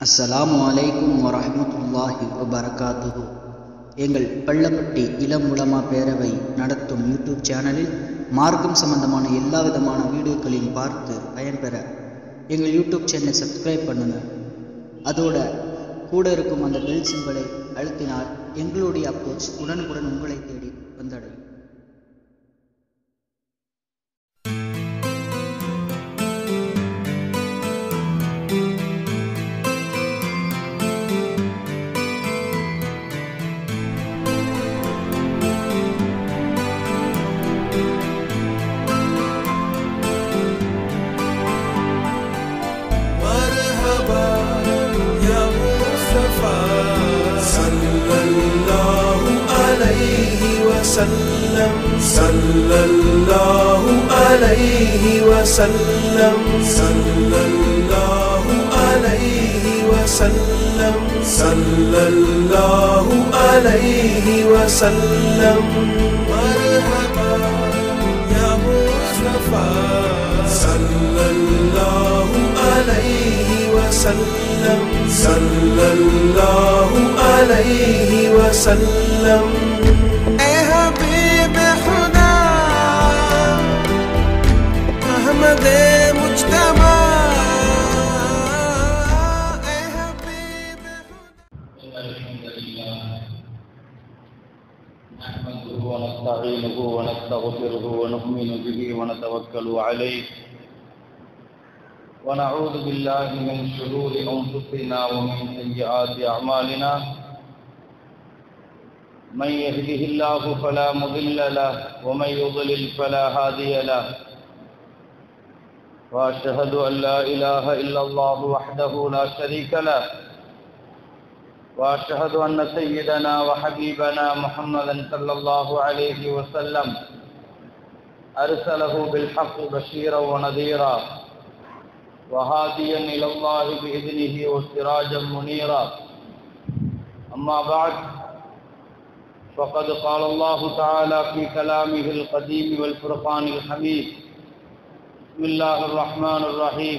அஸ்ஸலாமு அலைக்கும் வரஹ்மத்துல்லாஹி வபரகாத்துஹு எங்கள் பள்ளப்பட்டி இளம் உலமா பேரவை நடத்தும் யூடியூப் சேனலில் மார்க்கம் சம்பந்தமான எல்லா விதமான வீடியோக்களையும் பார்த்து பயன்பெற எங்கள் யூடியூப் சேனலை சப்ஸ்கிரைப் பண்ணுங்க அதோட கூட இருக்கும் அந்த பெல் சிம்பலை அழுத்தினால் எங்களுடைய அப்ரோச் உடனுக்குடன் உங்களை தேடி வந்தடையும் مرحبا يا مصطفى صلى الله عليه وسلم صلى الله عليه وسلم صلى الله عليه وسلم صلى الله عليه وسلم مرحبا يا مصطفى صلى الله عليه وسلم صلى الله عليه وسلم اے حبیب خدا احمد مجتبی اے حبیب خدا إن الحمد لله نحمده ونستعينه ونستغفره ونؤمن به ونتوكل عليه ونعوذ بالله من شرور أنفسنا ومن سيئات أعمالنا من يهده الله فلا مضل له ومن يضلل فلا هادي له وأشهد أن لا إله إلا الله وحده لا شريك له واشهد ان سيدنا وحبيبنا محمدا صلى الله عليه وسلم ارسله بالحق بشيرا ونذيرا وهاديا الى الله باذنه وسراجا منيرا اما بعد فقد قال الله تعالى في كلامه القديم والفرقان الحميد بسم الله الرحمن الرحيم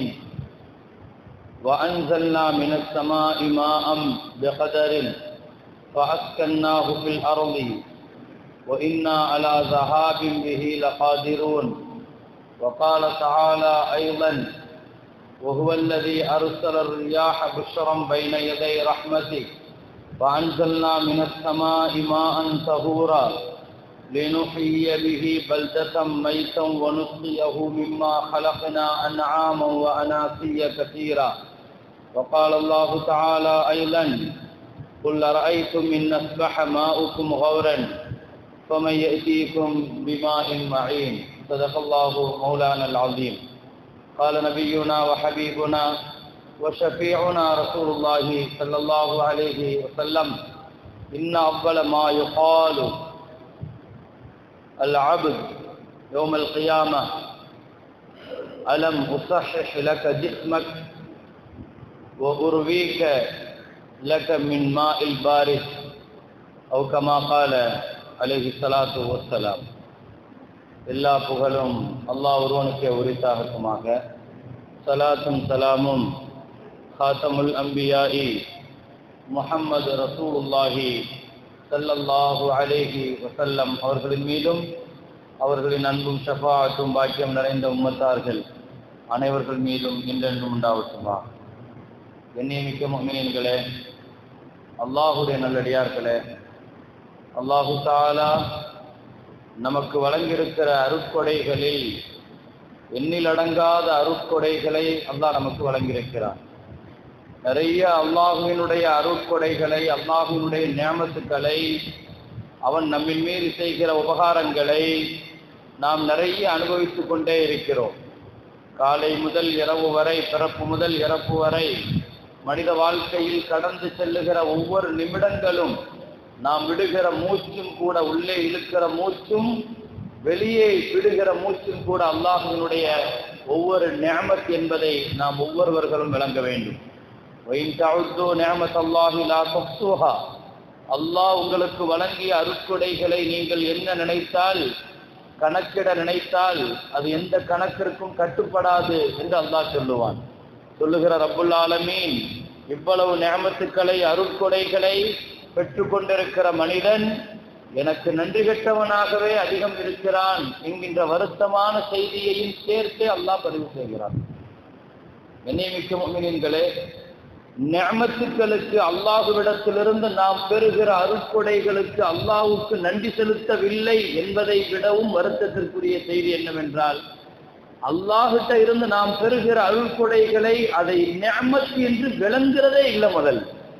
وأنزلنا من السماء ماء بقدر فأسكناه في الأرض وإنا على ذهاب به لقادرون وقال تعالى أيضا وهو الذي أرسل الرياح بشرا بين يدي رحمته وأنزلنا من السماء ماء طهورا لنحيي به بلدة ميتا ونسقيه مما خلقنا أنعاما وأناسيا كثيرا وقال الله تعالى أيضا قل رأيتم إن أصبح ماؤكم غورا فمن يأتيكم بماء معين صدق الله مولانا العظيم قال نبينا وحبيبنا وشفيعنا رسول الله صلى الله عليه وسلم إن أفضل ما يقال العبد يوم القيامة ألم أصحح لك جسمك وأرويك لك من ماء البارد أو كما قال عليه الصلاة والسلام எல்லா புகழும் அல்லாஹ் ஒருவனுக்கே உரித்தாகட்டுமாக சலாத்தும் சலாமும் ஹாத்தமுல் அம்பியாயி முஹம்மது ரசூலுல்லாஹி ஸல்லல்லாஹு அலைஹி வஸல்லம் அவர்களின் மீதும் அவர்களின் அன்பும் ஷஃபாஅத்தும் பாக்கியம் நிறைந்த உம்மத்தார்கள் அனைவர்கள் மீதும் இன்றென்றும் உண்டாவட்டுமா எண்ணியமிக்க முக்மினீன்களே அல்லாஹுடைய நல்லடியார்களே அல்லாஹு தாலா நமக்கு வழங்கியிருக்கிற அருட்கொடைகளில் எண்ணிலடங்காத அருட்கொடைகளை அல்லாஹ் நமக்கு வழங்கியிருக்கிறார் நிறைய அல்லாஹுவினுடைய அருட்கொடைகளை அல்லாஹுவினுடைய நியமத்துக்களை அவன் நம்மின் மீது செய்கிற உபகாரங்களை நாம் நிறைய அனுபவித்துக் கொண்டே இருக்கிறோம் காலை முதல் இரவு வரை பிறப்பு முதல் இறப்பு வரை மனித வாழ்க்கையில் கடந்து செல்லுகிற ஒவ்வொரு நிமிடங்களும் நாம் விடுகிற மூச்சும் கூட உள்ளே இழுக்கிற மூச்சும் வெளியே விடுகிற மூச்சும் கூட அல்லாஹுவினுடைய ஒவ்வொரு நியமத் என்பதை நாம் ஒவ்வொருவர்களும் விளங்க வேண்டும் وَإِن تَعُدُّوا نِعْمَةَ اللَّهِ لَا تُحْصُوهَا அல்லாஹ் உங்களுக்கு வழங்கிய அருட்கொடைகளை நீங்கள் என்ன நினைத்தால் கணக்கிட நினைத்தால் அது எந்த கணக்கிற்கும் கட்டுப்படாது என்று அல்லாஹ் சொல்லுவான் சொல்லுகிற ரப்புல் ஆலமீன் இவ்வளவு நியமத்துக்களை அருட்கொடைகளை பெற்றுக்கொண்டிருக்கிற மனிதன் எனக்கு நன்றி கெட்டவனாகவே அதிகம் இருக்கிறான் என்கின்ற வருத்தமான செய்தியையும் சேர்த்து அல்லாஹ் பதிவு செய்கிறான் என்னைமிக்க முமினின்களே நியமத்துக்களுக்கு அல்லாஹுவிடத்திலிருந்து நாம் பெறுகிற அருட்கொடைகளுக்கு அல்லாஹுக்கு நன்றி செலுத்தவில்லை என்பதை விடவும் வருத்தத்திற்குரிய செய்தி என்னவென்றால் அல்லாஹிட்ட இருந்து நாம் பெறுகிற அருள்கொடைகளை அதை நியமத்து என்று விளங்குறதே இல்லை முதல்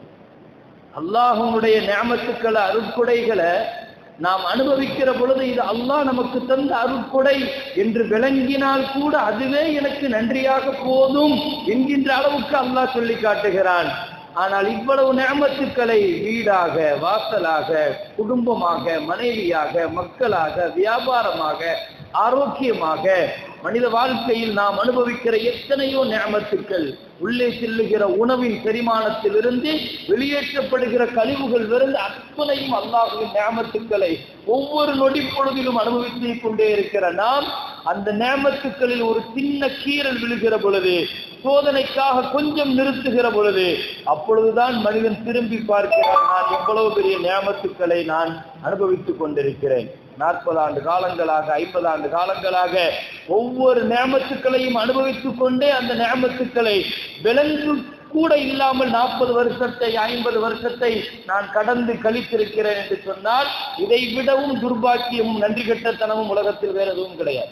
அல்லாஹனுடைய நியமத்துக்களை அருட்கொடைகளை நாம் அனுபவிக்கிற பொழுது இது அல்லாஹ் நமக்கு தந்த அருட்கொடை என்று விளங்கினால் கூட அதுவே எனக்கு நன்றியாக போதும் என்கின்ற அளவுக்கு அல்லாஹ் சொல்லி காட்டுகிறான் ஆனால் இவ்வளவு நியமத்துக்களை வீடாக வாசலாக குடும்பமாக மனைவியாக மக்களாக வியாபாரமாக ஆரோக்கியமாக மனித வாழ்க்கையில் நாம் அனுபவிக்கிற எத்தனையோ நியமத்துக்கள் உள்ளே செல்லுகிற உணவின் செரிமானத்திலிருந்து வெளியேற்றப்படுகிற கழிவுகள் விருந்து அத்தனையும் அல்லாஹுவின் நியமத்துக்களை ஒவ்வொரு நொடி பொழுதிலும் அனுபவித்து கொண்டே இருக்கிற நாம் அந்த நியமத்துக்களில் ஒரு சின்ன கீறல் விழுகிற பொழுது சோதனைக்காக கொஞ்சம் நிறுத்துகிற பொழுது அப்பொழுதுதான் மனிதன் திரும்பி பார்க்கிறான் நான் எவ்வளவு பெரிய நியமத்துக்களை நான் அனுபவித்துக் கொண்டிருக்கிறேன் நாற்பது ஆண்டு காலங்களாக ஐம்பது ஆண்டு காலங்களாக ஒவ்வொரு நியமத்துக்களையும் அனுபவித்துக் கொண்டே அந்த நியமத்துக்களை விலங்கு கூட இல்லாமல் நாற்பது வருஷத்தை ஐம்பது வருஷத்தை நான் கடந்து கழித்திருக்கிறேன் என்று சொன்னால் இதை விடவும் துர்பாக்கியமும் நன்றி கெட்டத்தனமும் உலகத்தில் வேற எதுவும் கிடையாது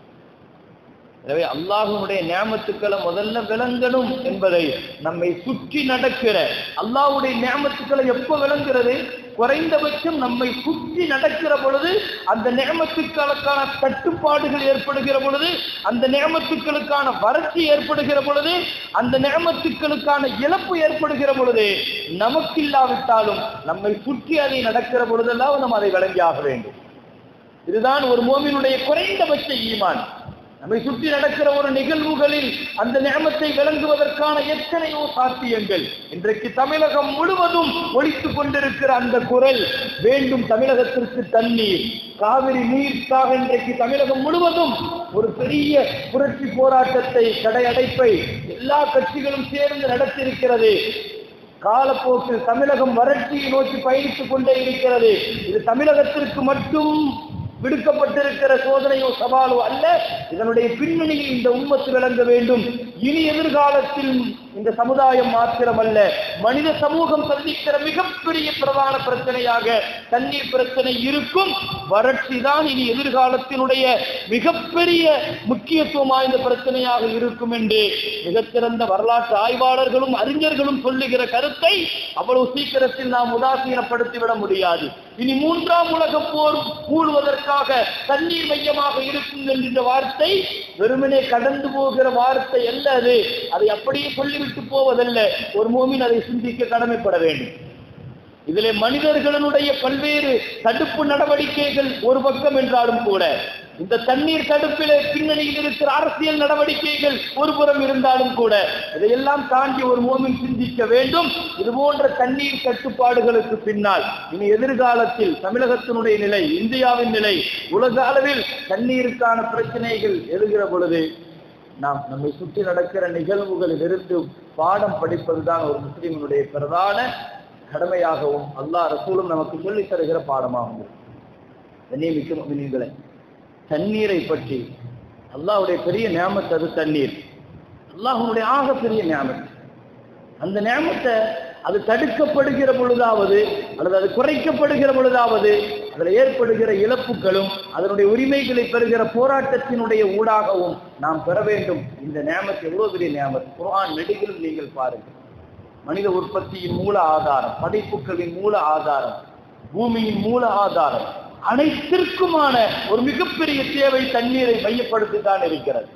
எனவே அல்லாஹுடைய நியமத்துக்களை முதல்ல விளங்கணும் என்பதை நம்மை சுற்றி நடக்கிற அல்லாஹுடைய நியமத்துக்களை எப்ப விளங்குறது குறைந்தபட்சம் நம்மை சுற்றி நடக்கிற பொழுது அந்த நியமத்துக்களுக்கான தட்டுப்பாடுகள் ஏற்படுகிற பொழுது அந்த நியமத்துக்களுக்கான வறட்சி ஏற்படுகிற பொழுது அந்த நியமத்துக்களுக்கான இழப்பு ஏற்படுகிற பொழுது நமக்கு இல்லாவிட்டாலும் நம்மை சுற்றி அதை நடக்கிற பொழுதெல்லாம் நம்ம அதை விளங்கியாக வேண்டும் இதுதான் ஒரு மோமினுடைய குறைந்தபட்ச ஈமான் நம்மை சுற்றி நடக்கிற ஒரு நிகழ்வுகளில் அந்த நியமத்தை விளங்குவதற்கான எத்தனையோ சாத்தியங்கள் இன்றைக்கு தமிழகம் முழுவதும் ஒழித்துக் கொண்டிருக்கிற அந்த குரல் வேண்டும் தமிழகத்திற்கு தண்ணீர் காவிரி நீருக்காக இன்றைக்கு தமிழகம் முழுவதும் ஒரு பெரிய புரட்சி போராட்டத்தை கடையடைப்பை எல்லா கட்சிகளும் சேர்ந்து நடத்தியிருக்கிறது காலப்போக்கில் தமிழகம் வறட்சியை நோக்கி பயணித்துக் கொண்டே இருக்கிறது இது தமிழகத்திற்கு மட்டும் விடுக்கப்பட்டிருக்கிற சோதனையோ சவாலோ அல்ல இதனுடைய பின்னணியில் இந்த உம்மத்து விளங்க வேண்டும் இனி எதிர்காலத்தில் இந்த சமுதாயம் மாத்திரமல்ல மனித சமூகம் சந்திக்கிற மிகப்பெரிய பிரதான பிரச்சனையாக தண்ணீர் பிரச்சனை இருக்கும் வறட்சி தான் இனி எதிர்காலத்தினுடைய மிகப்பெரிய முக்கியத்துவம் வாய்ந்த பிரச்சனையாக இருக்கும் என்று மிகச்சிறந்த வரலாற்று ஆய்வாளர்களும் அறிஞர்களும் சொல்லுகிற கருத்தை அவ்வளவு சீக்கிரத்தில் நாம் உதாசீனப்படுத்திவிட முடியாது இனி மூன்றாம் உலக போர் மூழ்வதற்காக தண்ணீர் மையமாக இருக்கும் என்கின்ற வார்த்தை வெறுமனே கடந்து போகிற வார்த்தை அல்ல அது அதை அப்படியே சொல்லிவிட்டு போவதல்ல ஒரு மோமின் அதை சிந்திக்க கடமைப்பட வேண்டும் இதிலே மனிதர்களுடைய பல்வேறு தடுப்பு நடவடிக்கைகள் ஒரு பக்கம் என்றாலும் கூட இந்த தண்ணீர் தடுப்பிலே பின்னணியில் இருக்கிற அரசியல் நடவடிக்கைகள் ஒரு புறம் இருந்தாலும் கூட இதையெல்லாம் தாண்டி ஒரு மோமின் சிந்திக்க வேண்டும் இது போன்ற தண்ணீர் கட்டுப்பாடுகளுக்கு பின்னால் இனி எதிர்காலத்தில் தமிழகத்தினுடைய நிலை இந்தியாவின் நிலை உலக அளவில் தண்ணீருக்கான பிரச்சனைகள் எழுகிற பொழுது நாம் நம்மை சுற்றி நடக்கிற நிகழ்வுகளில் இருந்து பாடம் படிப்பதுதான் ஒரு முஸ்லிமினுடைய பிரதான கடமையாகவும் அல்லாஹ் ரசூலும் நமக்கு சொல்லித் தருகிற பாடமாகும் கண்ணியமிக்க முஸ்லிம்களே தண்ணீரை பற்றி அல்லாஹ்வுடைய பெரிய நியாமத்து அது தண்ணீர் அல்லாஹ்வுடைய ஆக பெரிய நியாமத்து அந்த நியாமத்தை அது தடுக்கப்படுகிற பொழுதாவது அல்லது அது குறைக்கப்படுகிற பொழுதாவது அதில் ஏற்படுகிற இழப்புகளும் அதனுடைய உரிமைகளை பெறுகிற போராட்டத்தினுடைய ஊடாகவும் நாம் பெற வேண்டும் இந்த நியாமத்து எவ்வளவு பெரிய நியாமத்து குர்ஆன் நெடுகிலும் நீங்கள் பாருங்கள் மனித உற்பத்தியின் மூல ஆதாரம் படைப்புகளின் மூல ஆதாரம் பூமியின் மூல ஆதாரம் அனைத்திற்குமான ஒரு மிகப்பெரிய தேவை தண்ணீரை மையப்படுத்தி தான் இருக்கிறது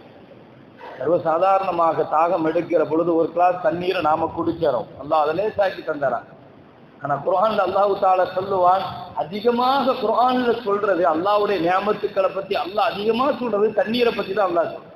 சர்வசாதாரணமாக தாகம் எடுக்கிற பொழுது ஒரு கிளாஸ் தண்ணீரை நாம குடிக்கிறோம் அல்லாஹ் அதை லேசாக்கி தந்துறான் ஆனா குர்ஆன்ல அல்லாஹ் தால சொல்லுவான் அதிகமாக குர்ஆன்ல சொல்றது அல்லாஹ்வுடைய நியாமத்துக்களை பத்தி அல்லாஹ் அதிகமா சொல்றது தண்ணீரை பத்தி தான் அல்லாஹ் சொல்றான்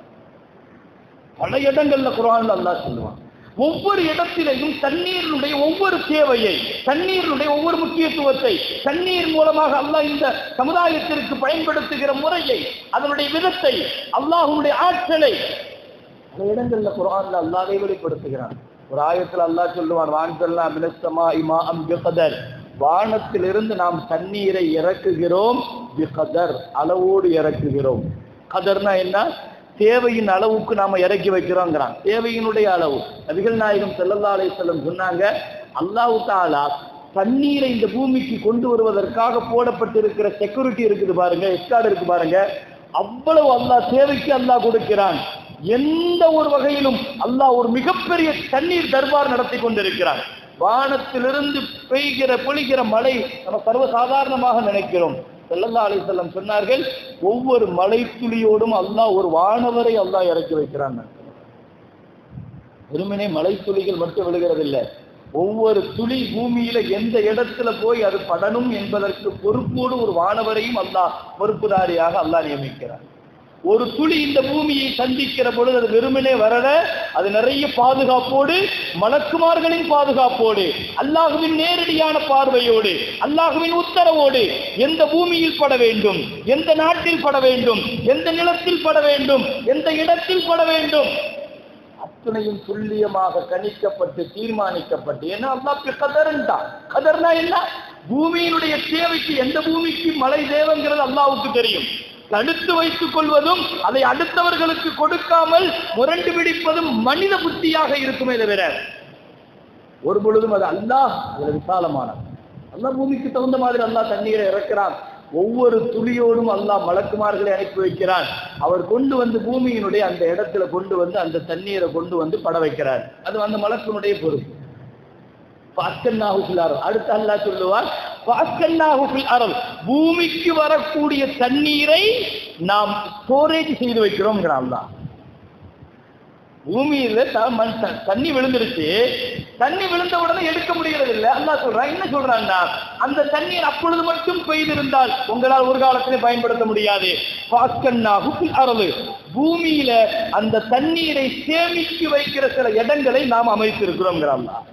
பல இடங்கள்ல குர்ஆன்ல அல்லாஹ் சொல்லுவான் ஒவ்வொரு இடத்திலையும் தண்ணீரினுடைய ஒவ்வொரு தேவையை தண்ணீரினுடைய ஒவ்வொரு முக்கியத்துவத்தை தண்ணீர் மூலமாக அல்லாஹ் இந்த சமுதாயத்திற்கு பயன்படுத்துகிற முறையை அதனுடைய விதத்தை அல்லாஹ்வுடைய ஆற்றலை பல இடங்கள்ல குர்ஆன்ல அல்லாஹ்வை வெளிப்படுத்துகிறான் ஒரு ஆயத்தில் அல்லாஹ் சொல்லுவான் வான்சல்லா மினஸ்தமா இமா அம் பிகதர் வானத்திலிருந்து நாம் தண்ணீரை இறக்குகிறோம் பிகதர் அளவோடு இறக்குகிறோம் கதர்னா என்ன தேவையின் அளவுக்கு நாம இறக்கி வைக்கிறோங்கிறான் தேவையினுடைய அளவு நபிகள் நாயகம் ஸல்லல்லாஹு அலைஹி வஸல்லம் சொன்னாங்க அல்லாஹ் தாலா தண்ணீரை இந்த பூமிக்கு கொண்டு வருவதற்காக போடப்பட்டிருக்கிற செக்யூரிட்டி இருக்குது பாருங்க எஸ்கார்டு இருக்கு பாருங்க அவ்வளவு அல்லாஹ் தேவைக்கு அல்லாஹ் கொடுக்கிறான் எந்த ஒரு வகையிலும் அல்லாஹ் ஒரு மிகப்பெரிய தண்ணீர் தர்பார் நடத்தி கொண்டிருக்கிறான் வானத்திலிருந்து பெய்கிற பொழிகிற மழை நம்ம சர்வசாதாரணமாக நினைக்கிறோம் ஸல்லல்லாஹு அலைஹி வஸல்லம் சொன்னார்கள் ஒவ்வொரு மழை துளியோடும் அல்லாஹ் ஒரு வானவரை அல்லாஹ் இறக்கி வைக்கிறான் வெறுமனே மழை துளிகள் மட்டும் விழுகிறதில்லை ஒவ்வொரு துளி பூமியில எந்த இடத்துல போய் அது படணும் என்பதற்கு பொறுப்போடு ஒரு வானவரையும் அல்லாஹ் பொறுப்புதாரியாக அல்லாஹ் நியமிக்கிறார் ஒரு துளி இந்த பூமியை சந்திக்கிற பொழுது அது வெறுமனே வரல அது நிறைய பாதுகாப்போடு மலக்குமார்களின் பாதுகாப்போடு அல்லாஹுவின் நேரடியான பார்வையோடு அல்லாஹுவின் உத்தரவோடு எந்த பூமியில் பட வேண்டும் எந்த நாட்டில் பட வேண்டும் எந்த நிலத்தில் பட வேண்டும் எந்த இடத்தில் பட வேண்டும் அத்தனையும் துல்லியமாக கணிக்கப்பட்டு தீர்மானிக்கப்பட்டு ஏன்னா அல்லாஹ் கதர்ன்றான் கதர்னா என்ன பூமியினுடைய தேவைக்கு எந்த பூமிக்கு மழை தேவைங்கிறது அல்லாஹ்வுக்கு தெரியும் தடுத்து வைத்துக் கொள்வதும் அதை அடுத்தவர்களுக்கு கொடுக்காமல் முரண்டு பிடிப்பதும் மனித புத்தியாக இருக்குமே தவிர ஒரு பொழுதும் அது அல்லாஹ் அதுல விசாலமானது அல்லாஹ் பூமிக்கு தகுந்த மாதிரி அல்லாஹ் தண்ணீரை இறக்கிறான் ஒவ்வொரு துளியோடும் அல்லாஹ் மலக்குமார்களை அனுப்பி வைக்கிறான் அவர் கொண்டு வந்து பூமியினுடைய அந்த இடத்துல கொண்டு வந்து அந்த தண்ணீரை கொண்டு வந்து பட வைக்கிறார் அது அந்த மலக்கினுடைய பொறுப்பு பாஸ்கன்னாஹு ஃபில் அர்த். அடுத்து அல்லாஹ் சொல்லுவார் பாஸ்கன்னாஹு ஃபில் அர்த். பூமிக்கு வரக்கூடிய தண்ணீரை நாம் ஸ்டோரேஜ் செய்து வைக்கிறோம்ங்கிறான் அல்லாஹ் பூமியில த- மண் த- தண்ணி விழுந்துருச்சு தண்ணி விழுந்த உடனே எடுக்க முடிகிறது இல்ல அல்லாஹ் சொல்றான் என்ன சொல்றான்னா அந்த தண்ணீர் அப்பொழுது மட்டும் பெய்திருந்தால் உங்களால் ஒரு காலத்திலே பயன்படுத்த முடியாது பாஸ்கன்னாஹு ஃபில் அர்த். பூமியில அந்த தண்ணீரை சேமித்து வைக்கிற சில இடங்களை நாம் அமைத்திருக்கிறோம்ங்கிறான் அல்லாஹ்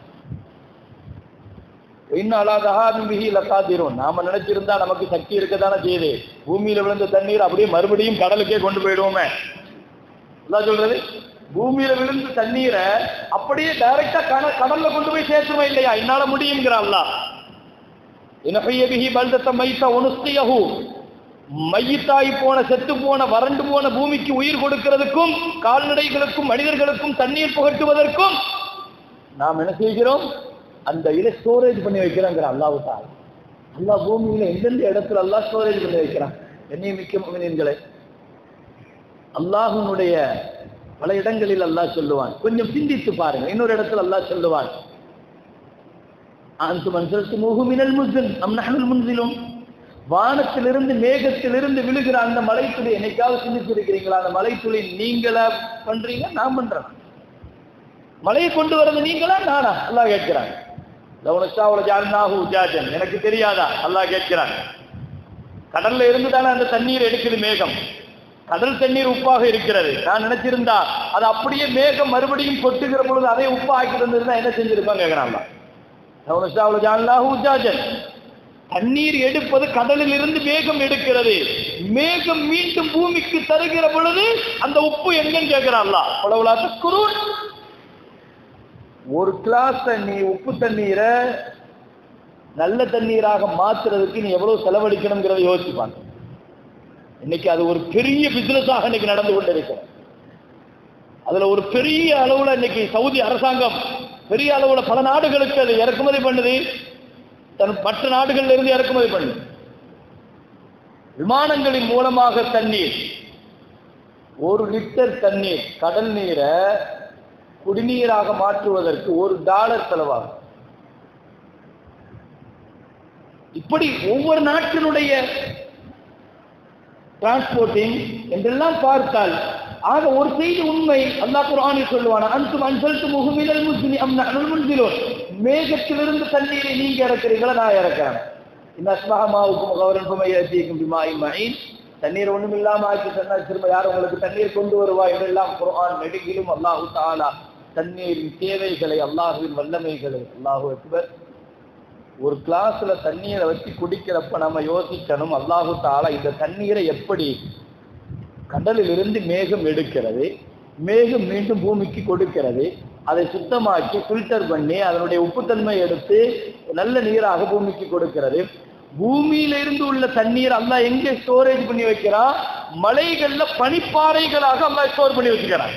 நாம நினைச்சிருந்தா நமக்கு சக்தி இருக்கத்தானே செய்யுது பூமியில விழுந்த தண்ணீர் அப்படியே மறுபடியும் கடலுக்கே கொண்டு போயிடுவோமே அதான் சொல்றது பூமியில விழுந்த தண்ணீரை அப்படியே டைரக்டா கடல்ல கொண்டு போய் சேர்த்துமா இல்லையா என்னால முடியுங்கிறான்ல இனஹையபிஹி பல்தத்த மைத்த ஒனுஸ்தியஹு மையத்தாய் போன செத்து போன வறண்டு போன பூமிக்கு உயிர் கொடுக்கிறதுக்கும் கால்நடைகளுக்கும் மனிதர்களுக்கும் தண்ணீர் புகட்டுவதற்கும் நாம் என்ன செய்கிறோம் அந்த இதை ஸ்டோரேஜ் பண்ணி வைக்கிறோங்கிற அல்லாஹ் தால் அல்லாஹ் பூமியில எந்தெந்த இடத்துல அல்லாஹ் ஸ்டோரேஜ் பண்ணி வைக்கிறான் என்னையும் மிக்க மனிதன்களை அல்லாஹ்வினுடைய பல இடங்களில் அல்லாஹ் சொல்லுவான் கொஞ்சம் சிந்தித்து பாருங்க இன்னொரு இடத்துல அல்லாஹ் சொல்லுவான் அன்து மன்சல்து முகுமினல் முஸ்லிம் நம் நகனுல் முன்சிலும் வானத்திலிருந்து மேகத்திலிருந்து விழுகிற அந்த மலைத்துளி என்னைக்காவது சிந்திச்சிருக்கிறீங்களா அந்த மலைத்துளி நீங்களா பண்றீங்க நான் பண்றேன் மலையை கொண்டு வர்றது நீங்களா நானா அல்லாஹ் கேட்கிறாங்க லவனஷாவுல ஜான்னாஹு உஜாஜன் எனக்கு தெரியாதா அல்லாஹ் கேட்கிறாங்க கடல்ல இருந்து தானே அந்த தண்ணீர் எடுக்குது மேகம் கடல் தண்ணீர் உப்பாக இருக்கிறது நான் நினைச்சிருந்தா அது அப்படியே மேகம் மறுபடியும் கொட்டுகிற பொழுது அதை உப்பா ஆக்கி தந்திருந்தா என்ன செஞ்சிருப்பாங்க கேட்கிறாங்க லவனஷாவுல ஜான்னாஹு உஜாஜன் தண்ணீர் எடுப்பது கடலில் இருந்து மேகம் எடுக்கிறது மேகம் மீண்டும் பூமிக்கு தருகிற பொழுது அந்த உப்பு எங்கன்னு கேட்கிறான்ல அவ்வளவுலா தக்குரூன் ஒரு கிளாஸ் தண்ணி உப்பு தண்ணீரை நல்ல தண்ணீராக மாத்துறதுக்கு நீ எவ்வளவு செலவழிக்கணுங்கிறத யோசிப்பாங்க இன்னைக்கு அது ஒரு பெரிய பிசினஸாக இன்னைக்கு நடந்து கொண்டிருக்கிறது அதுல ஒரு பெரிய அளவுல இன்னைக்கு சவுதி அரசாங்கம் பெரிய அளவுல பல நாடுகளுக்கு அது இறக்குமதி பண்ணுது தன் மற்ற நாடுகள்ல இருந்து இறக்குமதி பண்ணுது விமானங்களின் மூலமாக தண்ணீர் ஒரு லிட்டர் தண்ணீர் கடல் நீரை குடிநீராக மாற்றுவதற்கு ஒரு டாலர் செலவாகும் இப்படி ஒவ்வொரு நாட்டினுடைய டிரான்ஸ்போர்ட்டிங் என்றெல்லாம் பார்த்தால் ஆக ஒரு செய்தி உண்மை அல்லாஹ் குர்ஆனில் சொல்லுவான அன்தும் அன்சல்து முஹ்மினல் முஸ்லிமி அம் நஹ்னுல் முன்சிலூன் மேகத்திலிருந்து தண்ணீரை நீங்க இறக்குறீங்களா நான் இறக்குறேன் இந்த அஸ்மஹமாவுக்கும் கவரன் புமையத்திக்கும் பிமாய் மஹீன் தண்ணீர் ஒண்ணும் இல்லாம ஆக்கி சொன்னா திரும்ப யார் உங்களுக்கு தண்ணீர் கொண்டு வருவா என்றெல்லாம் குர்ஆன் நெடுகிலும் அல்லாஹு தாலா தண்ணீரின் தேவைகளை அல்லாஹுவின் வல்லமைகளை அல்லாஹு அக்பர் ஒரு கிளாஸ்ல தண்ணீரை வச்சு குடிக்கிறப்ப நம்ம யோசிக்கணும் அல்லாஹு தாலா இந்த தண்ணீரை எப்படி கடலில் இருந்து மேகம் எடுக்கிறது மேகம் மீண்டும் பூமிக்கு கொடுக்கிறது அதை சுத்தமாக்கி ஃபில்டர் பண்ணி அதனுடைய உப்புத்தன்மை எடுத்து நல்ல நீராக பூமிக்கு கொடுக்கிறது பூமியில இருந்து உள்ள தண்ணீர் அல்லாஹ் எங்க ஸ்டோரேஜ் பண்ணி வைக்கிறான் மலைகள்ல பனிப்பாறைகளாக அல்லாஹ் ஸ்டோர் பண்ணி வச்சுக்கிறான்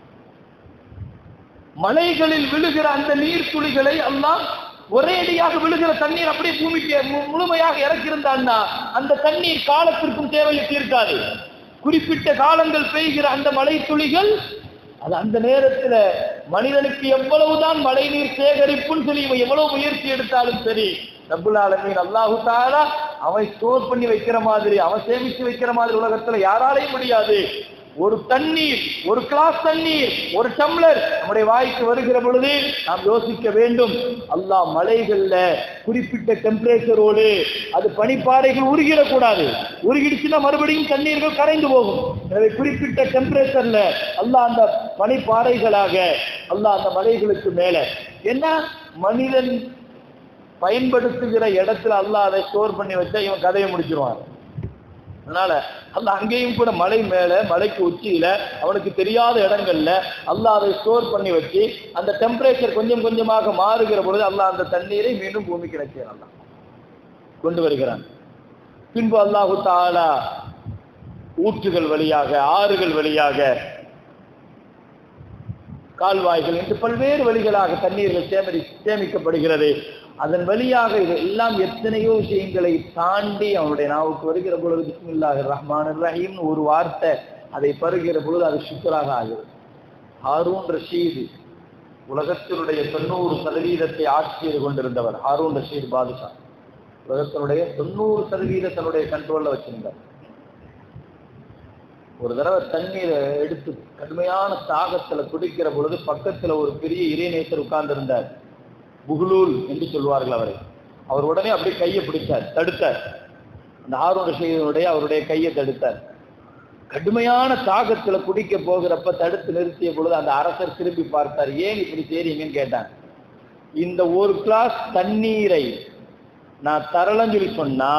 மலைகளில் விழுகிற அந்த நீர் துளிகளை அல்லாஹ் ஒரேடியாக விழுகிற தண்ணீர் அப்படியே பூமிக்கு மு- முழுமையாக இறக்கியிருந்தான்னா அந்த தண்ணீர் காலத்திற்கும் தேவையற்று இருக்காது குறிப்பிட்ட காலங்கள் பெய்கிற அந்த மழை துளிகள் அது அந்த நேரத்துல மனிதனுக்கு எவ்வளவுதான் மழை நீர் சேகரிப்புன்னு சொல்லி இவன் எவ்வளவு முயற்சி எடுத்தாலும் சரி ரப்புல் ஆலமீன் அல்லாஹு தாலா அவன் ஸ்டோர் பண்ணி வைக்கிற மாதிரி அவன் சேமிச்சு வைக்கிற மாதிரி உலகத்துல யாராலையும் முடியாது ஒரு தண்ணீர் ஒரு கிளாஸ் தண்ணீர் ஒரு டம்ளர் நம்முடைய வாய்க்கு வருகிற பொழுது நாம் யோசிக்க வேண்டும் அல்லாஹ் மலைகள்ல குறிப்பிட்ட டெம்பரேச்சரோடு அது பனிப்பாறைகள் உருகிடக்கூடாது உருகிடுச்சுன்னா மறுபடியும் தண்ணீர்கள் கரைந்து போகும் எனவே குறிப்பிட்ட டெம்பரேச்சர்ல அல்லாஹ் அந்த பனிப்பாறைகளாக அல்லாஹ் அந்த மலைகளுக்கு மேல என்ன மனிதன் பயன்படுத்துகிற இடத்துல அல்லாஹ் அதை ஸ்டோர் பண்ணி வச்சா இவன் கதையை முடிச்சிருவான் அதனால அல்ல அங்கேயும் கூட மலை மேல மலைக்கு உச்சியில அவனுக்கு தெரியாத இடங்கள்ல அல்லாஹ் அதை ஸ்டோர் பண்ணி வச்சு அந்த டெம்பரேச்சர் கொஞ்சம் கொஞ்சமாக மாறுகிற பொழுது அல்லாஹ் அந்த தண்ணீரை மீண்டும் பூமிக்கு இறக்கிறான் அல்லாஹ் கொண்டு வருகிறான் பின்பு அல்லாஹு தாலா ஊற்றுகள் வழியாக ஆறுகள் வழியாக கால்வாய்கள் என்று பல்வேறு வழிகளாக தண்ணீர்கள் சேமரி சேமிக்கப்படுகிறது அதன் வழியாக இது எல்லாம் எத்தனையோ விஷயங்களை தாண்டி அவனுடைய நாவுக்கு வருகிற பொழுது பிஸ்மில்லாஹ் ரஹ்மான் ரஹீம் ஒரு வார்த்தை அதை பருகிற பொழுது அது சுக்கராக ஆகிறது ஹாரூன் ரஷீது உலகத்தினுடைய தொண்ணூறு சதவீதத்தை ஆட்சி செய்து கொண்டிருந்தவர் ஹாரூன் ரஷீத் பாதுஷா உலகத்தினுடைய தொண்ணூறு சதவீத தன்னுடைய கண்ட்ரோல்ல வச்சிருந்தார் ஒரு தடவை தண்ணீரை எடுத்து கடுமையான தாகத்துல குடிக்கிற பொழுது பக்கத்துல ஒரு பெரிய இறைநேசர் உட்கார்ந்து இருந்தார் புகுலூல் என்று சொல்வார்கள் அவரை அவர் உடனே அப்படியே கையை பிடிச்சார் தடுத்தார் அந்த ஆர்வம் ரஷீதனுடைய அவருடைய கையை தடுத்தார் கடுமையான தாகத்துல குடிக்க போகிறப்ப தடுத்து நிறுத்திய பொழுது அந்த அரசர் திரும்பி பார்த்தார் ஏன் இப்படி செய்றீங்கன்னு கேட்டாங்க இந்த ஒரு கிளாஸ் தண்ணீரை நான் தரலன்னு சொல்லி சொன்னா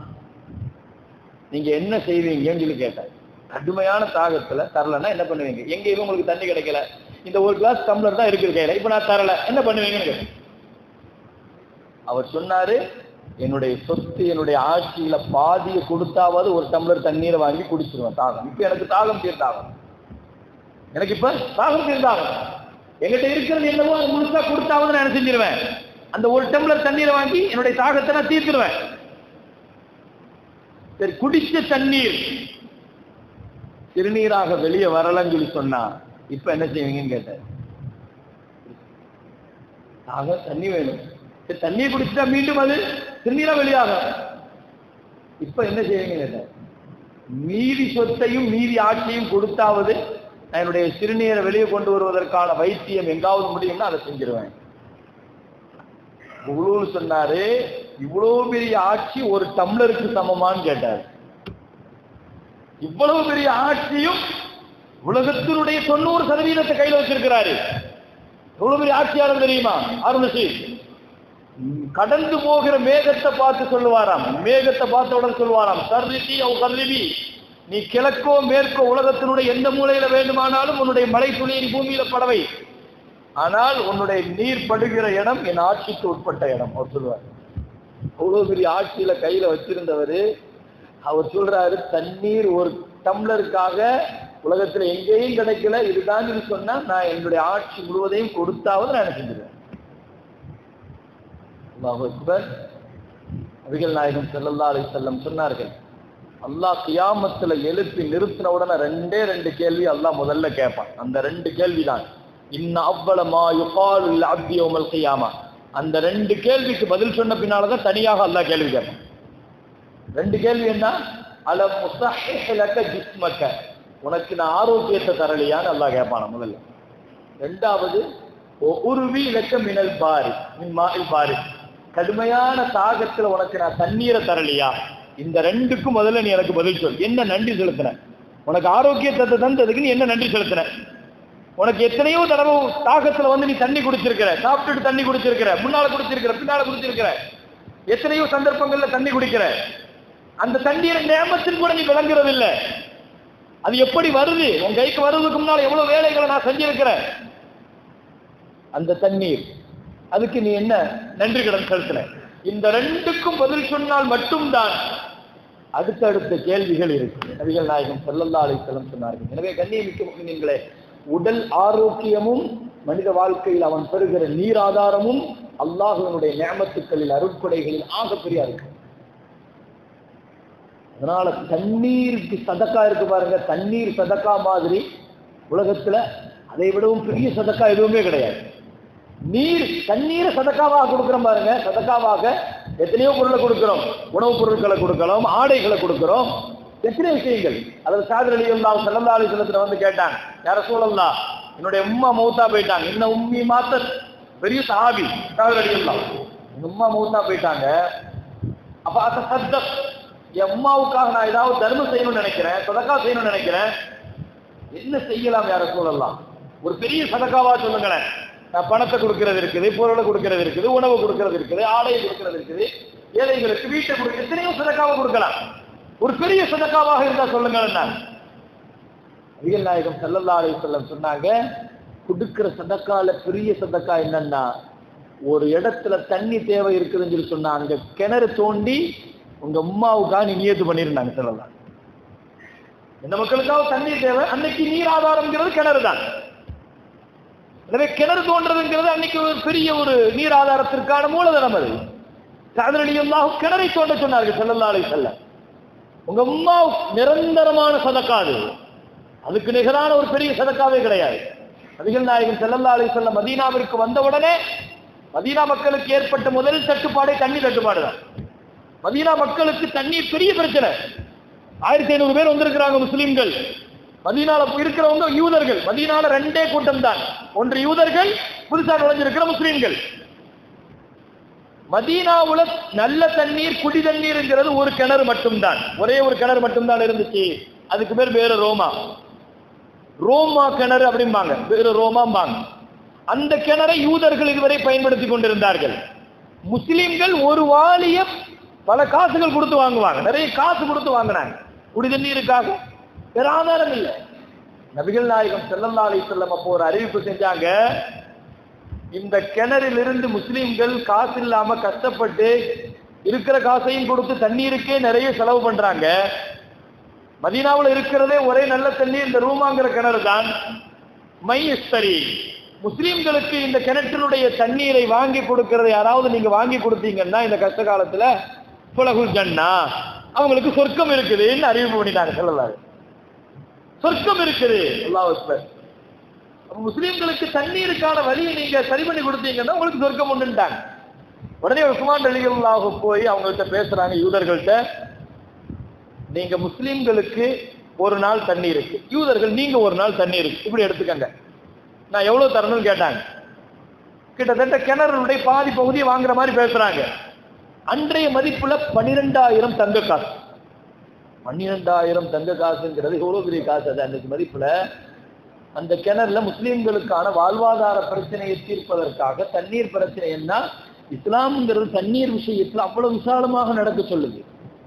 நீங்க என்ன செய்வீங்கன்னு சொல்லி கேட்டார் கடுமையான தாகத்துல தரலன்னா என்ன பண்ணுவீங்க எங்கேயுமே உங்களுக்கு தண்ணி கிடைக்கல இந்த ஒரு கிளாஸ் டம்ளர் தான் இருக்குது கையில இப்ப நான் தரல என்ன பண்ணுவீங்கன்னு கேட்டேன். அவர் சொன்னாரு என்னுடைய சொத்து என்னுடைய ஆட்சியில பாதியை கொடுத்தாவது ஒரு டம்ளர் தண்ணீரை வாங்கி குடிச்சிருவேன் தாகம் இப்ப எனக்கு தாகம் தீர்த்தாகும் எனக்கு இப்ப தாகம் தீர்ந்தாகும் என்கிட்ட இருக்கிறது என்னவோ அது முழுசா கொடுத்தாவது நான் என்ன செஞ்சிருவேன் அந்த ஒரு டம்ளர் தண்ணீரை வாங்கி என்னுடைய தாகத்தை நான் தீர்த்துருவேன் சரி குடிச்ச தண்ணீர் சிறுநீராக வெளியே வரலன்னு சொல்லி சொன்னா இப்ப என்ன செய்வீங்கன்னு கேட்டார் ஆக தண்ணி வேணும் சரி தண்ணியை குடிச்சுட்டா மீண்டும் அது சிறுநீரா வெளியாகும் இப்ப என்ன செய்வீங்கன்னு கேட்டார் மீதி சொத்தையும் மீதி ஆட்சியும் கொடுத்தாவது நான் என்னுடைய சிறுநீரை வெளியே கொண்டு வருவதற்கான வைத்தியம் எங்காவது முடியும்னா அதை செஞ்சிருவேன் இவ்வளவு சொன்னாரு இவ்வளவு பெரிய ஆட்சி ஒரு டம்ளருக்கு சமமான்னு கேட்டார் இவ்வளவு பெரிய ஆட்சியும் உலகத்தினுடைய தொண்ணூறு சதவீதத்தை கையில வச்சிருக்கிறாரு எவ்வளவு பெரிய ஆட்சியாளர் தெரியுமா அருணசி கடந்து போகிற மேகத்தை பார்த்து சொல்லுவாராம் மேகத்தை பார்த்த உடனே சொல்லுவாராம் சர்ரிதி அவ் கர்ரிதி நீ கிழக்கோ மேற்கோ உலகத்தினுடைய எந்த மூலையில வேண்டுமானாலும் உன்னுடைய மலை துளியை நீ பூமியில படவை ஆனால் உன்னுடைய நீர் படுகிற இடம் என் ஆட்சிக்கு உட்பட்ட இடம் அவர் சொல்லுவார் அவ்வளவு பெரிய ஆட்சியில கையில வச்சிருந்தவரு அவர் சொல்றாரு தண்ணீர் ஒரு டம்ளருக்காக உலகத்துல எங்கேயும் கிடைக்கல இதுதான் சொல்லி சொன்னா நான் என்னுடைய ஆட்சி முழுவதையும் கொடுத்தாவது நான் என்ன செஞ்சிருவேன் அல்லாஹ் அக்பர் நபிகள் நாயகம் ஸல்லல்லாஹு அலைஹி வஸல்லம் சொன்னார்கள் அல்லாஹ் கியாமத்துல எழுப்பி நிறுத்தின உடனே ரெண்டே ரெண்டு கேள்வி அல்லாஹ் முதல்ல கேட்பான் அந்த ரெண்டு கேள்விதான் இன்ன அவ்வள மா யுகாலு லில் அப்தி யௌமல் கியாமா அந்த ரெண்டு கேள்விக்கு பதில் சொன்ன பின்னாலதான் தனியாக அல்லாஹ் கேள்வி கேட்பான் ரெண்டு கேள்வி என்ன அல முசஹிஹ் லக ஜிஸ்மக உனக்கு நான் ஆரோக்கியத்தை தரலையான்னு அல்லாஹ் கேட்பானா முதல்ல ரெண்டாவது உருவி இலக்க மினல் பாரி மின் மாயில் பாரி கடுமையான தாகத்துல உனக்கு நான் தண்ணீரை தரலையா இந்த ரெண்டுக்கும் முதல்ல நீ எனக்கு பதில் சொல் என்ன நன்றி செலுத்தின உனக்கு ஆரோக்கியத்தை தந்ததுக்கு நீ என்ன நன்றி செலுத்தின உனக்கு எத்தனையோ தடவை தாகத்துல வந்து நீ தண்ணி குடிச்சிருக்கிற சாப்பிட்டுட்டு தண்ணி குடிச்சிருக்கிற முன்னால குடிச்சிருக்கிற பின்னால குடிச்சிருக்கிற எத்தனையோ சந்தர்ப்பங்கள்ல தண்ணி குடிக்கிற அந்த தண்ணீரை நேமத்தின் கூட நீ விளங்குறது இல்ல அது எப்படி வருது உன் கைக்கு வருவதுக்கு முன்னால எவ்வளவு வேலைகளை நான் செஞ்சிருக்கிறேன் அந்த தண்ணீர் அதுக்கு நீ என்ன நன்றி கடன் செலுத்தின இந்த ரெண்டுக்கும் பதில் சொன்னால் மட்டும்தான் அடுத்தடுத்த கேள்விகள் இருக்கு நபிகள் நாயகம் ஸல்லல்லாஹு அலைஹி வஸல்லம் சொன்னார்கள் எனவே கண்ணியமிக்க முஃமினீன்களே உடல் ஆரோக்கியமும் மனித வாழ்க்கையில் அவன் பெறுகிற நீர் ஆதாரமும் அல்லாஹ்வினுடைய நியமத்துக்களில் அருட்கொடைகளில் ஆகப்பெரிய இருக்கு அதனால தண்ணீருக்கு சதக்கா இருக்கு பாருங்க தண்ணீர் சதக்கா மாதிரி உலகத்துல அதை விடவும் பெரிய சதக்கா எதுவுமே கிடையாது நீர் தண்ணீரை சதக்காவாக கொடுக்கிறோம் பாருங்க சதக்காவாக எத்தனையோ பொருளை கொடுக்கிறோம் உணவுப் பொருட்களை கொடுக்கிறோம் ஆடைகளை கொடுக்கிறோம் எத்தனை விஷயங்கள் அதில் சாதர் அலி அல்லா சல்லா அலி சொல்லத்துல வந்து கேட்டாங்க யார சூழல்லா என்னுடைய உம்மா மௌத்தா போயிட்டாங்க இன்னும் உம்மி மாத்த பெரிய சஹாபி சாதர் அலி அல்லா எங்க உம்மா மௌத்தா போயிட்டாங்க அப்ப அத சத்தம் என் உம்மாவுக்காக நான் ஏதாவது தர்மம் செய்யணும்னு நினைக்கிறேன் சதக்கா செய்யணும்னு நினைக்கிறேன் என்ன செய்யலாம் யார சூழல்லாம் ஒரு பெரிய சதக்காவா சொல்லுங்களேன் நான் பணத்தை கொடுக்கறது இருக்குது பொருளை கொடுக்கறது இருக்குது உணவு கொடுக்கறது இருக்குது ஆடையை கொடுக்கறது இருக்குது ஏழைகளுக்கு வீட்டை கொடுக்க எத்தனையோ சதக்காவை கொடுக்கலாம் ஒரு பெரிய சதக்காவாக இருந்தா சொல்லுங்களேன் நான் நபிகள் நாயகம் ஸல்லல்லாஹு அலைஹி வஸல்லம் சொன்னாங்க கொடுக்கிற சதக்கால பெரிய சதக்கா என்னன்னா ஒரு இடத்துல தண்ணி தேவை இருக்குதுன்னு சொல்லி சொன்னா அங்க கிணறு தோண்டி உங்க அம்மாவுக்காக நீ நியத்து பண்ணிருந்தாங்க சொல்லலாம் இந்த மக்களுக்காக தண்ணீர் தேவை அன்னைக்கு நீர் ஆதாரம்ங்கிறது கிணறு தான் எனவே கிணறு தோன்றதுங்கிறது அன்னைக்கு ஒரு பெரிய ஒரு நீர் ஆதாரத்திற்கான மூலதனம் அது சாதனடியல்லாக கிணறை தோண்ட சொன்னார்கள் செல்லல்லா அலை செல்ல உங்க அம்மா நிரந்தரமான சதக்கா அது அதுக்கு நிகரான ஒரு பெரிய சதக்காவே கிடையாது நபிகள் நாயகன் செல்லல்லா அலை செல்ல மதீனாவிற்கு வந்த உடனே மதீனா மக்களுக்கு ஏற்பட்ட முதல் தட்டுப்பாடே தண்ணி தட்டுப்பாடு தான் மதீனா மக்களுக்கு தண்ணீர் பெரிய பிரச்சனை ஆயிரத்தி ஐநூறு பேர் வந்திருக்கிறாங்க முஸ்லிம்கள் மதீனால இருக்கிறவங்க யூதர்கள் மதீனால ரெண்டே கூட்டம் தான் ஒன்று யூதர்கள் புதுசா நுழைஞ்சிருக்கிற முஸ்லிம்கள் மதீனாவுல நல்ல தண்ணீர் குடி தண்ணீர்ங்கிறது ஒரு கிணறு மட்டும்தான் ஒரே ஒரு கிணறு மட்டும்தான் இருந்துச்சு அதுக்கு பேர் வேற ரோமா ரோமா கிணறு அப்படிம்பாங்க வேற ரோமாம்பாங்க அந்த கிணறை யூதர்கள் இதுவரை பயன்படுத்தி கொண்டிருந்தார்கள் முஸ்லிம்கள் ஒரு வாலிய பல காசுகள் கொடுத்து வாங்குவாங்க நிறைய காசு கொடுத்து வாங்கினாங்க குடி தண்ணீருக்காக வேற ஆதாரம் இல்லை நபிகள் நாயகம் செல்லல்லா அலி செல்லம் அப்போ ஒரு அறிவிப்பு செஞ்சாங்க இந்த கிணறிலிருந்து முஸ்லிம்கள் காசு இல்லாம கஷ்டப்பட்டு இருக்கிற காசையும் கொடுத்து தண்ணீருக்கே நிறைய செலவு பண்றாங்க மதீனாவுல இருக்கிறதே ஒரே நல்ல தண்ணீர் இந்த ரூமாங்கிற கிணறு தான் மையஸ்தரி முஸ்லிம்களுக்கு இந்த கிணற்றினுடைய தண்ணீரை வாங்கி கொடுக்கறதை யாராவது நீங்க வாங்கி கொடுத்தீங்கன்னா இந்த கஷ்ட காலத்துல புலகுல் ஜன்னா அவங்களுக்கு சொர்க்கம் இருக்குதுன்னு அறிவிப்பு பண்ணிட்டாங்க சொல்லலாரு சொர்க்கம் இருக்குது அல்லாஹ் அக்பர் அப்ப முஸ்லிம்களுக்கு தண்ணீருக்கான வழியை நீங்க சரி பண்ணி கொடுத்தீங்கன்னா உங்களுக்கு சொர்க்கம் உண்டுட்டாங்க உடனே உஸ்மான் அலிகல்லாக போய் அவங்கள்ட்ட பேசுறாங்க யூதர்கள்ட்ட நீங்க முஸ்லிம்களுக்கு ஒரு நாள் தண்ணி இருக்கு யூதர்கள் நீங்க ஒரு நாள் தண்ணி இருக்கு இப்படி எடுத்துக்கங்க நான் எவ்வளவு தரணும்னு கேட்டாங்க கிட்டத்தட்ட கிணறுடைய பாதி பகுதியை வாங்குற மாதிரி பேசுறாங்க அன்றைய மதிப்புல பன்னிரெண்டாயிரம் தங்க காசு பன்னிரெண்டாயிரம் தங்க காசுங்கிறது எவ்வளவு பெரிய காசு அது அன்னைக்கு மதிப்புல அந்த கிணறுல முஸ்லிம்களுக்கான வாழ்வாதார பிரச்சனையை தீர்ப்பதற்காக தண்ணீர் பிரச்சனை என்ன இஸ்லாம்ங்கிறது தண்ணீர் விஷயத்துல அவ்வளவு விசாலமாக நடக்க சொல்லுது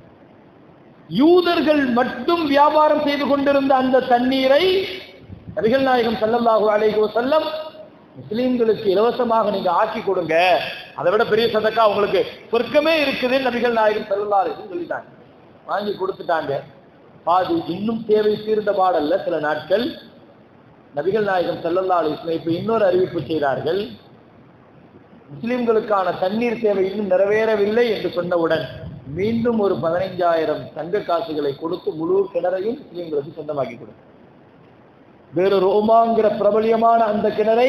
யூதர்கள் மட்டும் வியாபாரம் செய்து கொண்டிருந்த அந்த தண்ணீரை நபிகள் நாயகம் ஸல்லல்லாஹு அலைஹி வஸல்லம் முஸ்லிம்களுக்கு இலவசமாக நீங்க ஆக்கி கொடுங்க அதை விட பெரிய சதக்கா உங்களுக்கு சொர்க்கமே இருக்குது நபிகள் நாயகம் ஸல்லல்லாஹு அலைஹி வஸல்லம் சொல்லிட்டாங்க வாங்கி கொடுத்துட்டாங்க பாதி இன்னும் தேவை தீர்ந்த பாடல்ல சில நாட்கள் நபிகள் நாயகம் ஸல்லல்லாஹு அலைஹி வஸல்லம் இப்ப இன்னொரு அறிவிப்பு செய்தார்கள் முஸ்லிம்களுக்கான தண்ணீர் தேவை இன்னும் நிறைவேறவில்லை என்று சொன்னவுடன் மீண்டும் ஒரு பதினைஞ்சாயிரம் தங்க காசுகளை கொடுத்து முழு கிணறையும் முஸ்லிம்களுக்கு சொந்தமாக்கி கொடுத்தார் வேறு ரோமாங்கிற பிரபலியமான அந்த கிணறை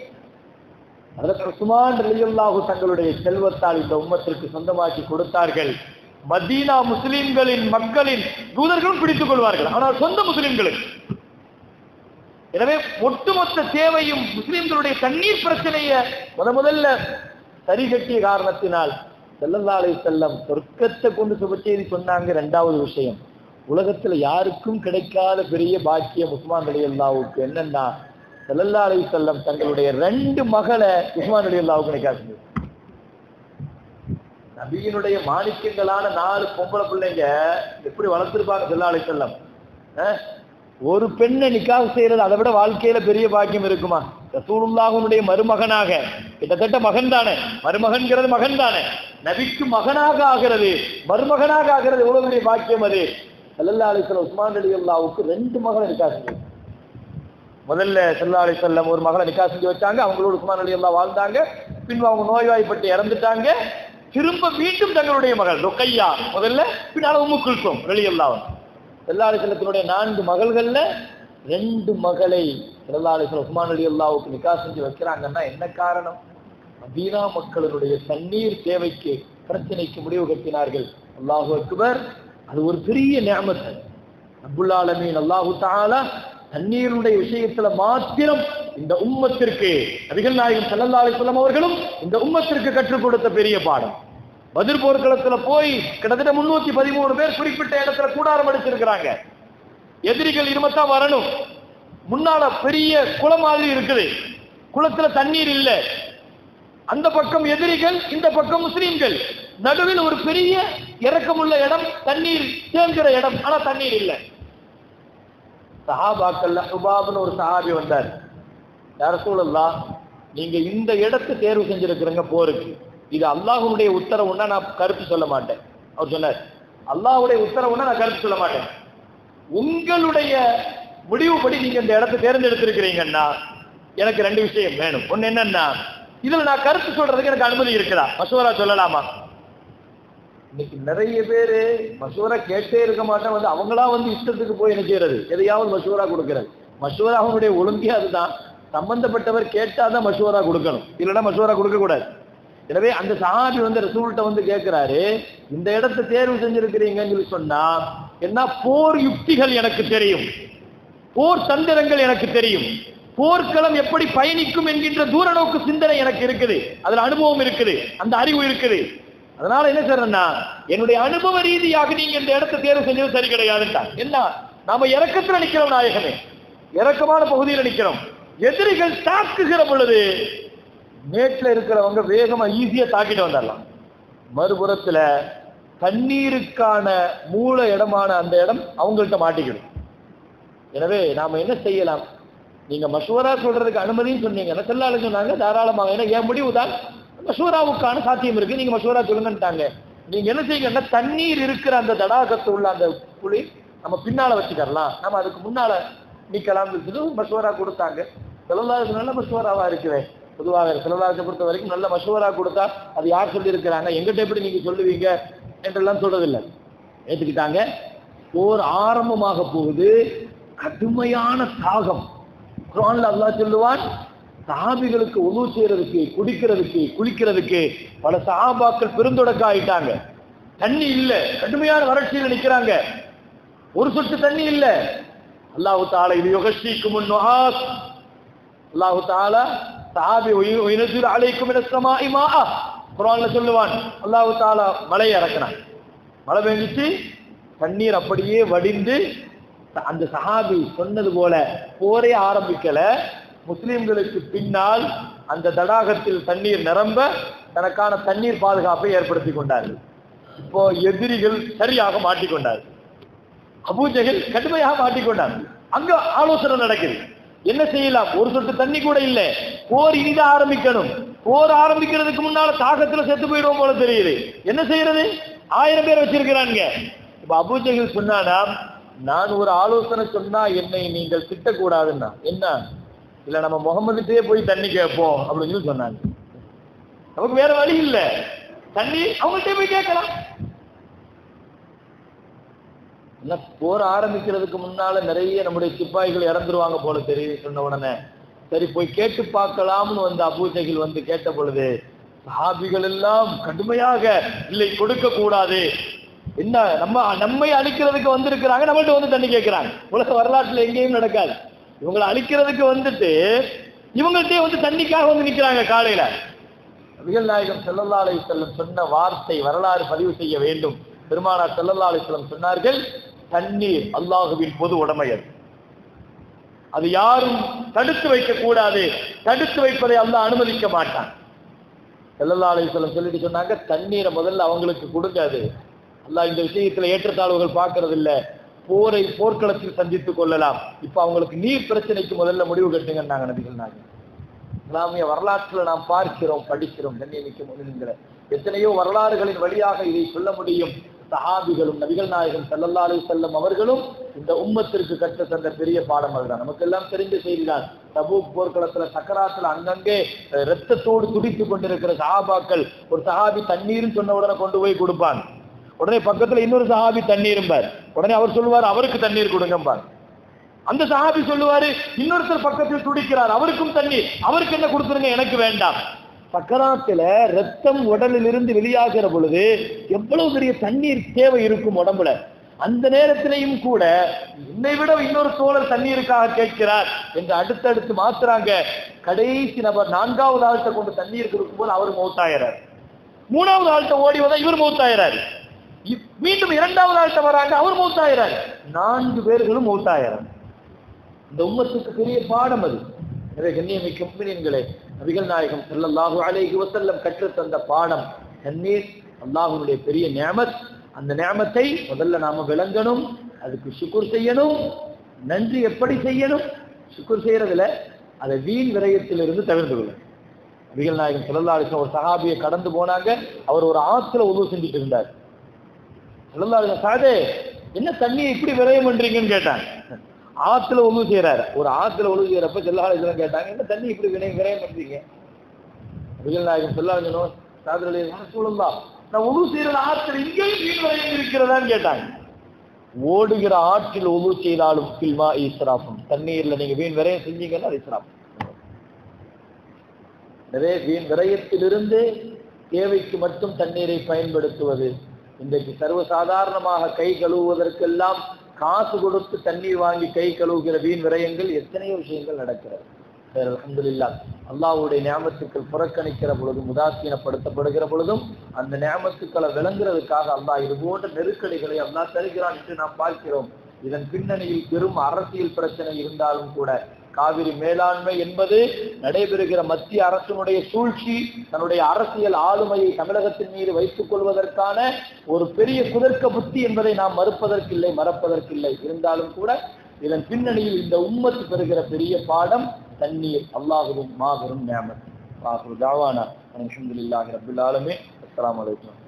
அதற்கு உஸ்மான் ரலியல்லாஹு தங்களுடைய செல்வத்தால் இந்த உம்மத்திற்கு சொந்தமாக்கி கொடுத்தார்கள் மதீனா முஸ்லிம்களின் மக்களின் தூதர்களும் பிடித்துக் கொள்வார்கள் ஆனால் சொந்த முஸ்லிம்களுக்கு எனவே ஒட்டுமொத்த தேவையும் முஸ்லிம்களுடைய தண்ணீர் பிரச்சனையை முத முதல்ல சரி கட்டிய காரணத்தினால் செல்லல்லா அலைஹி செல்லம் சொர்க்கத்தை கொண்டு சுபச்செய்தி சொன்னாங்க ரெண்டாவது விஷயம் உலகத்துல யாருக்கும் கிடைக்காத பெரிய பாக்கியம் உஸ்மான் அலி அல்லாவுக்கு என்னன்னா செல்லல்லா அலைஹி செல்லம் தங்களுடைய ரெண்டு மகளை உஸ்மான் அலி அல்லாவுக்கு கிடைக்காது நபியினுடைய மாணிக்கங்களான நாலு பொம்பளை பிள்ளைங்க எப்படி வளர்த்திருப்பாங்க செல்லா அலைஹி செல்லம் அஹ்? ஒரு பெண்ணை நிக்காக செய்யறது அதை விட வாழ்க்கையில பெரிய பாக்கியம் இருக்குமா ரசூலுல்லாஹுடைய மருமகனாக கிட்டத்தட்ட மகன் தானே மருமகன்கிறது மகன் தானே நபிக்கு மகனாக ஆகிறது மருமகனாக ஆகிறது எவ்வளவு பெரிய பாக்கியம் அது சல்லல்லா அலிஸ்லாம் உஸ்மான் அலி அல்லாவுக்கு ரெண்டு மகன் இருக்கா செஞ்சு முதல்ல சல்லா அலி சொல்லம் ஒரு மகளை நிக்கா செஞ்சு வச்சாங்க அவங்களோட உஸ்மான் அலி அல்லா வாழ்ந்தாங்க பின்பு அவங்க நோய்வாய்ப்பட்டு இறந்துட்டாங்க திரும்ப மீண்டும் தங்களுடைய மகள் ருக்கையா முதல்ல பின்னால உம்மு குல்சோம் ரலி அல்லாவும் சல்லா அலி செல்லத்தினுடைய நான்கு மகள்கள்ல ரெண்டு மகளை சல்லா அலி சொல்லம் உஸ்மான் அலி அல்லாவுக்கு நிக்கா செஞ்சு வைக்கிறாங்கன்னா என்ன காரணம் மதீனா மக்களுடைய தண்ணீர் தேவைக்கு பிரச்சனைக்கு முடிவு கட்டினார்கள் அல்லாஹு அக்பர் அது ஒரு பெரிய நியமத் அபுல் ஆலமீன் அல்லாஹு தஆலா தண்ணீருடைய விஷயத்துல மாத்திரம் இந்த உம்மத்திற்கு நபிகள் நாயகம் ஸல்லல்லாஹு அலைஹி வஸல்லம் அவர்களும் இந்த உம்மத்திற்கு கற்றுக் கொடுத்த பெரிய பாடம் பதிர் போர்க்களத்துல போய் கிட்டத்தட்ட முன்னூத்தி பதிமூணு பேர் குறிப்பிட்ட இடத்துல கூடாரம் அடிச்சிருக்கிறாங்க எதிரிகள் இருமத்தான் வரணும் முன்னால பெரிய குளம் மாதிரி இருக்குது குளத்துல தண்ணீர் இல்ல அந்த பக்கம் எதிரிகள் இந்த பக்கம் முஸ்லீம்கள் நடுவில் ஒரு பெரிய இறக்கமுள்ள இடம் தண்ணீர் தேங்குற இடம் ஆனா தண்ணீர் இல்ல சஹாபாக்கள்ல சுபாப்னு ஒரு சஹாபி வந்தார் யார சூழல்லா நீங்க இந்த இடத்தை தேர்வு செஞ்சிருக்கிறீங்க போருக்கு இது அல்லாஹ்வுடைய உத்தரவுன்னா நான் கருத்து சொல்ல மாட்டேன் அவர் சொன்னார் அல்லாஹ்வுடைய உத்தரவுன்னா நான் கருத்து சொல்ல மாட்டேன் உங்களுடைய முடிவுபடி நீங்க இந்த இடத்தை தேர்ந்தெடுத்திருக்கிறீங்கன்னா எனக்கு ரெண்டு விஷயம் வேணும் ஒண்ணு என்னன்னா இதுல நான் கருத்து சொல்றதுக்கு எனக்கு அனுமதி இருக்குதா மசூரா சொல்லலாமா இன்னைக்கு நிறைய பேரு மசூரா கேட்டே இருக்க மாட்டேன் வந்து அவங்களா வந்து இஷ்டத்துக்கு போய் என்ன செய்யறது எதையாவது மசூரா கொடுக்கறது மசூரா அவனுடைய ஒழுங்கே அதுதான் சம்பந்தப்பட்டவர் கேட்டாதான் மசூரா கொடுக்கணும் இல்லைன்னா மசூரா கொடுக்க கூடாது எனவே அந்த சஹாபி வந்து ரசூல்கிட்ட வந்து கேட்கிறாரு இந்த இடத்தை தேர்வு செஞ்சிருக்கிறீங்கன்னு சொல்லி சொன்னா என்ன போர் யுக்திகள் எனக்கு தெரியும் போர் தந்திரங்கள் எனக்கு தெரியும் போர்க்களம் எப்படி பயணிக்கும் என்கின்ற தூர நோக்கு சிந்தனை எனக்கு இருக்குது அதுல அனுபவம் இருக்குது அந்த அறிவு இருக்குது அதனால என்ன சொல்றேன்னா என்னுடைய அனுபவ ரீதியாக நீங்க இந்த இடத்தை தேர்வு செஞ்சது சரி கிடையாதுட்டா என்ன நாம இறக்கத்துல நிக்கிறோம் நாயகமே இறக்கமான பகுதியில் நிக்கிறோம் எதிரிகள் தாக்குகிற பொழுது மேட்ல இருக்கிறவங்க வேகமா ஈஸியா தாக்கிட்டு வந்துடலாம் மறுபுறத்துல தண்ணீருக்கான மூல இடமான அந்த இடம் அவங்கள்ட்ட மாட்டிக்கிடும் எனவே நாம என்ன செய்யலாம் நீங்க மசூரா சொல்றதுக்கு அனுமதின்னு சொன்னீங்க செல்லால சொன்னாங்க தாராளமாக ஏன்னா என் முடிவு தான் மசூராவுக்கான சாத்தியம் இருக்கு நீங்க மசூரா சொல்லுங்கன்ட்டாங்க நீங்க என்ன செய்யுங்கன்னா தண்ணீர் இருக்கிற அந்த தடாகத்து உள்ள அந்த புலி நம்ம பின்னால வச்சுக்கலாம் நம்ம அதுக்கு முன்னால நிக்கலாம் இருக்குது மசூரா கொடுத்தாங்க செல்லல்லாருக்கு நல்ல மசூராவா இருக்குவே பொதுவாக செல்லல்லாரத்தை பொறுத்த வரைக்கும் நல்ல மசூரா கொடுத்தா அது யார் சொல்லி இருக்கிறாங்க எங்கிட்ட எப்படி நீங்க சொல்லுவீங்க என்றெல்லாம் சொல்றதில்லை ஏத்துக்கிட்டாங்க போர் ஆரம்பமாக போகுது கடுமையான தாகம் குரான்ல அல்லாஹ் சொல்லுவான் சஹாபிகளுக்கு உதவு செய்யறதுக்கு குடிக்கிறதுக்கு குளிக்கிறதுக்கு பல சஹாபாக்கள் பெருந்தொடக்க ஆயிட்டாங்க தண்ணி இல்ல கடுமையான வறட்சியில் நிக்கிறாங்க ஒரு சொட்டு தண்ணி இல்ல அல்லாஹு தாலா இது யுகஸ்ரீக்கு முன்னாஸ் அல்லாஹு தாலா சஹாபி உயினசில் அலைக்கும் இனசமா இமா குரான்ல சொல்லுவான் அல்லாஹு தாலா மழை இறக்குனான் மழை பெஞ்சிச்சு தண்ணீர் அப்படியே வடிந்து அந்த சஹாபி சொன்னது போல போரே ஆரம்பிக்கல முஸ்லிம்களுக்கு பின்னால் அந்த தடாகத்தில் தண்ணீர் நிரம்ப தனக்கான தண்ணீர் பாதுகாப்பை ஏற்படுத்தி கொண்டார்கள் இப்போ எதிரிகள் சரியாக மாட்டிக்கொண்டார்கள் அபூஜைகள் கடுமையாக மாட்டிக்கொண்டார்கள் அங்க ஆலோசனை நடக்குது என்ன செய்யலாம் ஒரு சொட்டு தண்ணி கூட இல்ல போர் இனிதான் ஆரம்பிக்கணும் போர் ஆரம்பிக்கிறதுக்கு முன்னால தாகத்துல செத்து போயிடுவோம் போல தெரியுது என்ன செய்யறது ஆயிரம் பேர் வச்சிருக்கிறாங்க இப்ப அபூஜைகள் சொன்னானா நான் ஒரு ஆலோசனை சொன்னா என்னை நீங்கள் திட்டக்கூடாதுன்னா என்ன இல்ல நம்ம முகமதுட்டே போய் தண்ணி கேட்போம் அப்படின்னு சொல்லி சொன்னாங்க நமக்கு வேற வழி இல்ல தண்ணி அவங்கள்ட்ட போய் கேட்கலாம் என்ன போர் ஆரம்பிக்கிறதுக்கு முன்னால நிறைய நம்முடைய சிப்பாய்கள் இறந்துருவாங்க போல தெரியுது சொன்ன உடனே சரி போய் கேட்டு பார்க்கலாம்னு வந்து அபூஜைகள் வந்து கேட்ட பொழுது சாபிகள் எல்லாம் கடுமையாக இல்லை கொடுக்க கூடாது என்ன நம்ம நம்மை அழிக்கிறதுக்கு வந்திருக்கிறாங்க நம்மள்ட்ட வந்து தண்ணி கேட்கிறாங்க உலக வரலாற்றுல எங்கேயும் நடக்காது இவங்களை அழிக்கிறதுக்கு வந்துட்டு இவங்கள்ட்டே வந்து தண்ணிக்காக வந்து நிக்கிறாங்க காலையில நபிகள் நாயகம் செல்லல்லா அலை செல்லம் சொன்ன வார்த்தை வரலாறு பதிவு செய்ய வேண்டும் பெருமானார் செல்லல்லா அலை செல்லம் சொன்னார்கள் தண்ணீர் அல்லாஹுவின் பொது உடைமையர் அது யாரும் தடுத்து வைக்க கூடாது தடுத்து வைப்பதை அல்லாஹ் அனுமதிக்க மாட்டான் செல்லல்லா அலை செல்லம் சொல்லிட்டு சொன்னாங்க தண்ணீரை முதல்ல அவங்களுக்கு கொடுக்காது அல்லாஹ் இந்த விஷயத்துல ஏற்றத்தாழ்வுகள் பார்க்கறது இல்ல போரை போர்க்களத்தில் சந்தித்துக் கொள்ளலாம் இப்ப அவங்களுக்கு நீர் பிரச்சனைக்கு முதல்ல முடிவு கட்டுங்கன்னாங்க நபிகள் நாயகம் இஸ்லாமிய வரலாற்றில் நாம் பார்க்கிறோம் படிக்கிறோம் கண்ணியமிக்க முன்னிலை எத்தனையோ வரலாறுகளின் வழியாக இதை சொல்ல முடியும் சஹாபிகளும் நபிகள் நாயகம் ஸல்லல்லாஹு அலைஹி வஸல்லம் அவர்களும் இந்த உம்மத்திற்கு கற்றுத் தந்த பெரிய பாடம் அதுதான் நமக்கு எல்லாம் தெரிந்த செய்திதான் தபூக் போர்க்களத்துல சக்கராத்துல அங்கங்கே அஹ், இரத்தத்தோடு துடித்துக் கொண்டிருக்கிற சஹாபாக்கள் ஒரு சஹாபி தண்ணீர்னு சொன்ன உடனே கொண்டு போய் கொடுப்பான் உடனே பக்கத்துல இன்னொரு சஹாபி தண்ணீரும்பார் உடனே அவர் சொல்லுவார் அவருக்கு தண்ணீர் கொடுங்கம்பார் அந்த சஹாபி சொல்லுவாரு இன்னொருத்தர் பக்கத்தில் துடிக்கிறார் அவருக்கும் தண்ணீர் அவருக்கு என்ன கொடுத்துருங்க எனக்கு வேண்டாம் சக்கராத்துல ரத்தம் உடலில் இருந்து வெளியாகிற பொழுது எவ்வளவு பெரிய தண்ணீர் தேவை இருக்கும் உடம்புல அந்த நேரத்திலையும் கூட என்னை விட இன்னொரு தோழர் தண்ணீருக்காக கேட்கிறார் என்று அடுத்தடுத்து மாத்துறாங்க கடைசி நபர் நான்காவது ஆள்கிட்ட கொண்டு தண்ணீர் கொடுக்கும்போது அவர் மௌத்தாயிறார் மூணாவது ஆள்கிட்ட ஓடி வந்தா இவர் மௌத்தாயிறாரு இப்- மீண்டும் இரண்டாவது ஆள்கிட்ட வராங்க அவர் மௌத்தாயிறாரு நான்கு பேர்களும் மௌத்தாயிறாங்க இந்த உம்மத்துக்கு பெரிய பாடம் அது எனவே கண்ணியமிக்க முக்மினீன்களே நபிகள் நாயகம் ஸல்லல்லாஹு அலைஹி வஸல்லம் கற்றுத் தந்த பாடம் தண்ணீர் அல்லாஹ்வுடைய பெரிய நியமத் அந்த நியமத்தை முதல்ல நாம விளங்கணும் அதுக்கு சுக்குர் செய்யணும் நன்றி எப்படி செய்யணும் சுக்குர் செய்யறதுல அதை வீண் விரயத்திலிருந்து தவிர்த்து கொள்ளணும் நபிகள் நாயகம் ஸல்லல்லாஹு அலைஹி வஸல்லம் ஒரு சஹாபியை கடந்து போனாங்க அவர் ஒரு ஆத்துல உதவு செஞ்சுட்டு இருந்தார் ஸல்லல்லாஹு அலைஹி வஸல்லம் சாதே என்ன தண்ணியை இப்படி விரயம் பண்றீங்கன்னு கேட்டாங்க ஆத்துல ஒழு செய்யறாரு ஒரு ஆத்துல ஒழு செய்யறப்ப செல்லாலேஜெல்லாம் கேட்டாங்க என்ன தண்ணி இப்படி வினை விரயம் பண்றீங்க நபிகள் நாயகம் செல்லாலேஜனோ சாதரலி சொல்லலாம் நான் ஒழு செய்யறது ஆத்துல இங்கேயும் வீண் விரயம் இருக்கிறதான்னு கேட்டாங்க ஓடுகிற ஆற்றில் ஒழு செய்தாலும் பில்மா ஈஸ்ராஃபும் தண்ணீர்ல நீங்க வீண் விரயம் செஞ்சீங்கன்னா அது இஸ்ராஃபும் எனவே வீண் விரயத்திலிருந்து தேவைக்கு மட்டும் தண்ணீரை பயன்படுத்துவது இன்றைக்கு சர்வசாதாரணமாக கை கழுவுவதற்கெல்லாம் காசு கொடுத்து தண்ணீர் வாங்கி கை கழுவுகிற வீண் விரயங்கள் எத்தனையோ விஷயங்கள் நடக்கிறது அல்ஹம்துலில்லா அல்லாஹ்வுடைய நியாமத்துக்கள் புறக்கணிக்கிற பொழுதும் உதாசீனப்படுத்தப்படுகிற பொழுதும் அந்த நியாமத்துக்களை விளங்குறதுக்காக அல்லாஹ் இது போன்ற நெருக்கடிகளை அல்லாஹ் தருகிறான் என்று நாம் பார்க்கிறோம் இதன் பின்னணியில் பெரும் அரசியல் பிரச்சனை இருந்தாலும் கூட காவிரி மேலாண்மை என்பது நடைபெறுகிற மத்திய அரசினுடைய சூழ்ச்சி தன்னுடைய அரசியல் ஆளுமையை தமிழகத்தின் மீது வைத்துக் கொள்வதற்கான ஒரு பெரிய குதர்க்க புத்தி என்பதை நாம் மறுப்பதற்கில்லை மறப்பதற்கில்லை இருந்தாலும் கூட இதன் பின்னணியில் இந்த உம்மத்து பெறுகிற பெரிய பாடம் தண்ணீர் அல்லாஹுவும் மாபெரும் நியமத் ஆஹுரு தாவானா அல்ஹம்துலில்லாஹி ரப்பில் ஆலமீன் அஸ்ஸலாமு அலைக்கும்